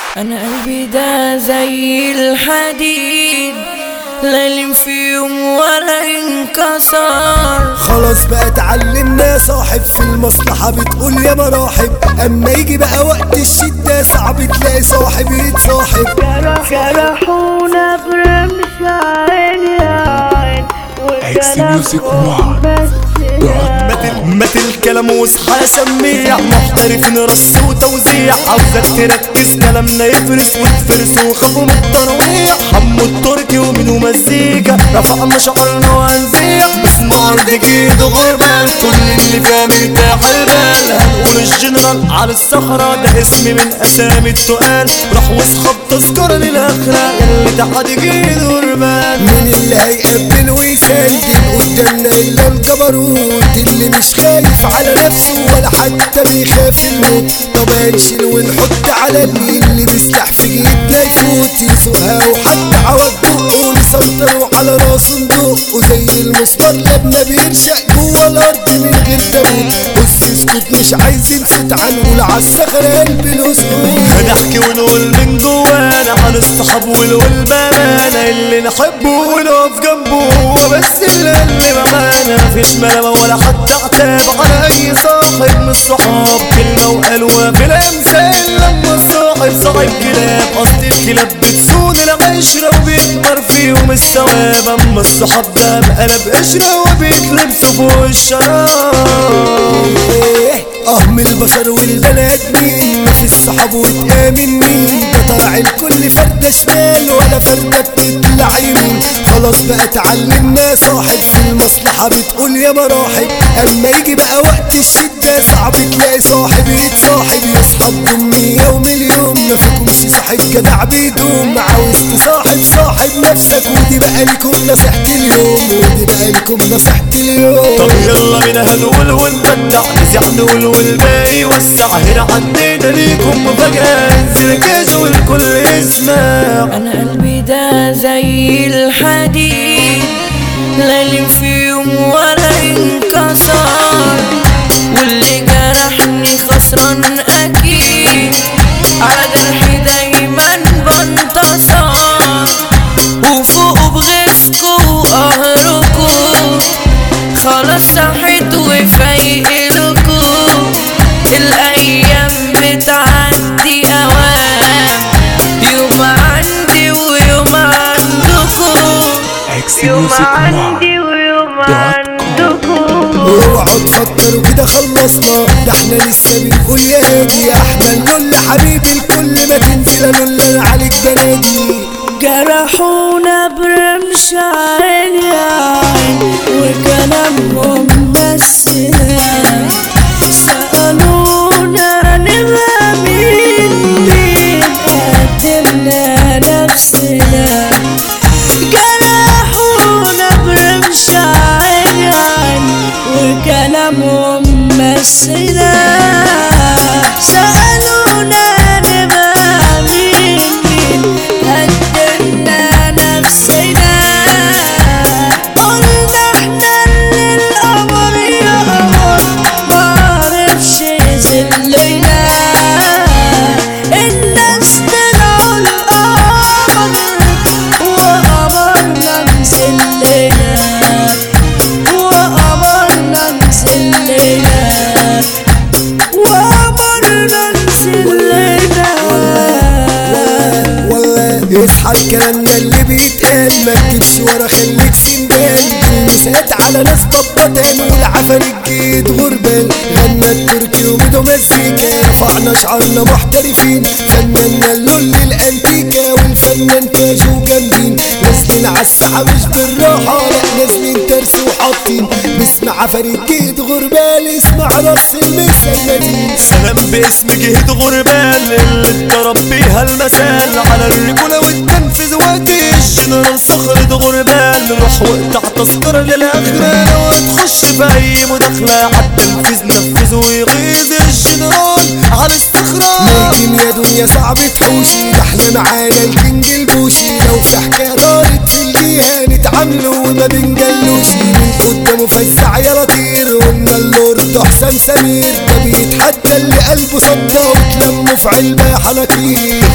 انا قلبي ده زي الحديد لا يلم في يوم ولا ينكسر خلاص بقى اتعلمنا صاحب في المصلحة بتقول يا مراحب اما يجي بقى وقت الشدة صعب تلاقي صاحب يتصاحب جرحونا برمش عيني عين Music One. مات مات الكلام واصحى سميع محترفين رص وتوزيع عاوزك تركز كلامنا يفرس وتفرس وخافوا من الترويع حمو التركي ومنه مزيكا رفعنا شعرنا وهنزيع باسم ارض جديد غربان كل اللي فاهم يرتاح البال هنقول الجنرال على الصخرة ده اسم من اسامي التقال راح واسخب تذكرة للاخرة ياللي تحت جديد غربان مين اللي هيقبل ويسندل قدامنا الا الجبروت اللي مش خايف على نفسه ولا حتى بيخاف الموت طب هنشيل ونحط على اللي اللي بيسلح في جيبنا يفوت يسوقها وحتى عوج بقه نسيطروا على راسه ندقه زي المسمار لما بيرشق جوه الارض من غير تابوت بص اسكت مش عايزين صوت هنقول عالصخرة قلب الاسطول هنحكي ونقول من جوانا عن الصحاب والبنانة اللي نحبه ونقف جنبه هو بس اللي, اللي معانا مفيش ملامة ولا حتى عتاب على اي صاحب من الصحاب كلمة وقالوها في الامثال لما الصاحب صاحب كلاب قصد الكلاب بتسون العشرة وبيكبر فيهم الثواب اما الصحاب ده بقلب قشرة وبيتلبسوا فوق الشراب اه من البشر والبني ادمين مفيش صحاب وتآمن مين ده طلع الكل فردة شمال ولا فردة بتطلع يمين خلاص بقى اتعلمنا صاحب في المصلحة بتقول يا مراحب اما يجي بقى وقت الشدة صعب تلاقي صاحب يتصاحب يا اصحابكم مية ومليون ما فيكمش صاحب جدع بيدوم عاوز تصاحب صاحب نفسك ودي بقى لكم نصيحتي اليوم ودي بقى لكم نصيحتي اليوم طب يلا بينا هنقول ونبدع نزيع نقول والباقي وسع هنا عندنا ليكم مفاجأة انزل كاش والكل يسمع انا قلبي ده زي الحديد لا يلم في يوم ولا ينكسر واللي جرحني خسران اكيد على جرحي دايما بنتصر وفوق بغيظكوا وقهركوا خلاص صحيت وفايقلكوا الايام بتعدي اوام يوم عندي ويوم عندكوا يوم Music One. عندي ويوم عندكوا اوعوا تفكروا كده خلصنا ده احنا لسه بنقول يا هادي احنا نقول لحبيبي الكل ما تنزل نقول انا عليك بنادي جرحونا برمش عيني عين وكلامهم مسنا سألونا نبقى مين مين قدمنا نفسنا جرحونا برمش عيني عين وكلامهم مسنا سألونا نبقى مين مين قدمنا نفسنا قلنا احنا اللي القمر يا قمر معرفش يذلنا الناس طلعوا القمر وقمرنا نزلنا وقمرنا نزلنا وقمرنا نزلنا والله اصحى كلامنا اللي بيتقال ما تجيبش ورا خليك سندال المسات على ناس ضبطان والعفن الجيد غربان غنى التركي وبدو مزيكا رفعنا شعرنا محترفين فننا اللول الانتيكا والفنان كاجو جامدين نازلين عالساحة مش بالراحة لا نازلين ترس وحاطين باسم عفن الجيد غربال اسمع راس المسلمين سلام باسم جهد غربال اللي اتضرب بيها المثال على الرجولة والتنفيذ وقت الجنرال صخرة غربال روح واقطع تذكرة للآخرة لو هتخش في أي مداخلة عالتنفيذ نفذ ويغيظ الجنرال على الصخرة ممكن يا دنيا صعب تحوشي ده احنا معانا الكينج البوشي لو في حكاية دارت في الجيهة نتعاملوا وما بنجلوش من قدامه فزع يا لطير قلنا اللورد حسام سمير ده بيتحدى اللي قلبه صدى وتلموا في علبة حناكير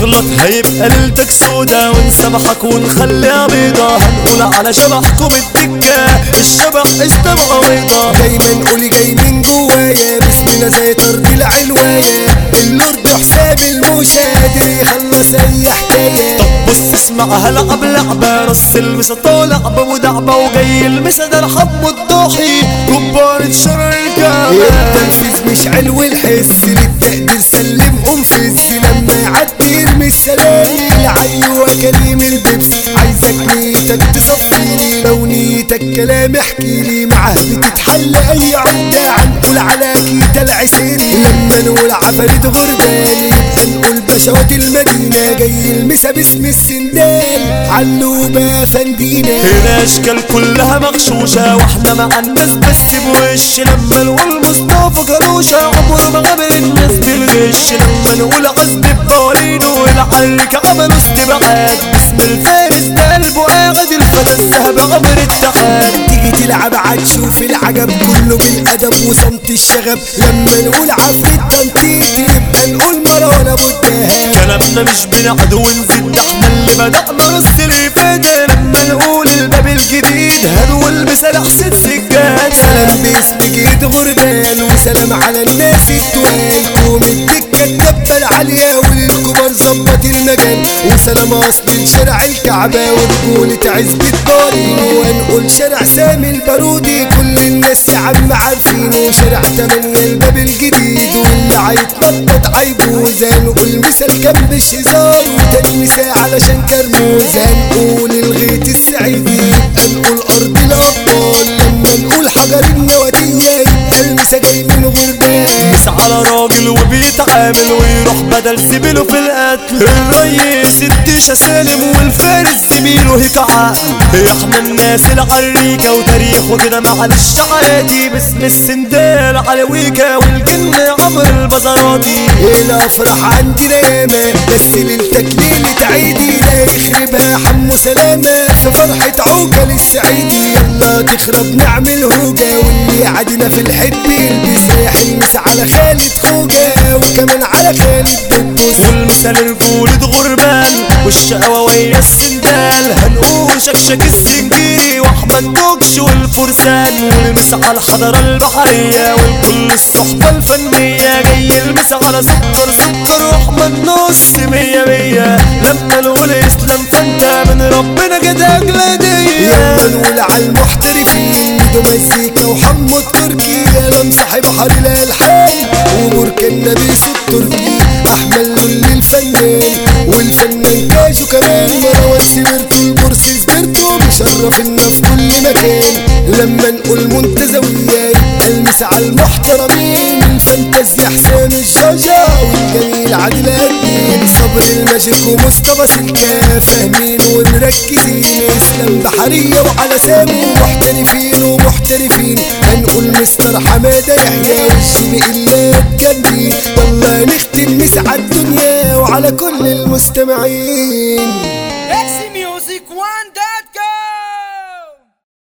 تغلط هيبقى ليلتك سودا ونسامحك ونخليها بيضة هنقول على شبحكم الدكة الشبح استبقى بيضة دايما قولي جاي من جوايا باسمنا زي طرد العلواية اللورد حساب الموشى قادر يخلص اي حكاية طب بص اسمع هلعب لعبة رص المسا طالع بمدعبة وجاي المسا ده الحب الضاحي كبارة شر الكعبة التنفيذ مش علو الحس للتقدير سلم انفذ لما يعدي يرمي السلام العيوة كريم البيبس عايزك نيتك تصفيني لو نيتك كلام احكيلي معاه بتتحل اي عقدة عنقول على كيتا العسيري لما نقول عفاريت غربان يبقى نقول بشوات المدينة جاي المسا باسم السندال علوبة فندينا هنا اشكال كلها مغشوشة واحنا مع الناس بس بوش لما نقول مصطفى كروشة عمره ما قابل الناس بالغش لما نقول عزب ببارين والعركة عملوا استبعاد اسم الفارس ده قلبه قاعد الفتى الذهب عمر التحاد تيجي تلعب عتشوف العجب كله بالادب وصمت الشغب لما نقول عفريت تنطيط يبقى نقول مروان ابو الدهب كلامنا مش بنعد ونزيد ده احنا اللي بدأنا رص الإفادة لما نقول الباب الجديد هنقول بسلاح ست سجاد سلام باسم جيد غربان وسلام على الناس التوال قوم الدكة الدبة العالية وللكبار ظبط المجال وسلام اصل شارع الكعبة ورجولة عزبة دارين ونقول شارع سامي البارودي كل الناس يا عم عارفينه شارع تمانية الباب الجديد واللي عيتنطط عيبوز هنقول مثال كان بالشزار وتاني مساء علشان كرموز هنقول الغيط السعيدي يبقى نقول ارض الابطال لما نقول حجر النوادية يبقى المسا جاي من غربان مش على راجل وبيتعامل ويروح بدل سبيله في القتل الريس الديشة سالم والفارس زميله هيك عقل احنا الناس العريكة وتاريخه كده معلش عادي باسم السندال على ويكا والجن عمر البزراتي الافراح عندنا ياما بس ليلتك ليلة عيدي لا يخربها حمو سلامة في فرحة عوكة للسعيدي يلا تخرب نعمل هوجة واللي عدنا في الحب يلبس ريح المس على خالد خوجة وكمان على خالد دبوس والمثال رجولة غربان والشقوة ويا السندال هنقول شكشك السنجيري واحمد دوكش والفرسان والمس على الحضارة البحرية والكل الصحبة الفنية جاي المس على سكر سكر واحمد نص مية مية لما نقول اسلام فانت من ربنا كده اجلادية لما نقول على المحترفين ميدو مزيكا وحمو التركي يا صاحب بحر الالحان وبركان نبيس التركي احمد لول الفنان والفنان كاجو كمان مروان سبرتو البورسي سبرتو مشرفنا في كل مكان لما نقول منتزوية المس على المحترمين الفانتازيا حسام الجوجة والجميل عادل الدين صبر الماجيك ومصطفى سكة فاهمين ومركزين اسلام بحرية وعلى سامي محترفين ومحترفين هنقول مستر حمادة يحيى والجيم إلا تجنبي والله نختم مسعى الدنيا وعلى كل المستمعين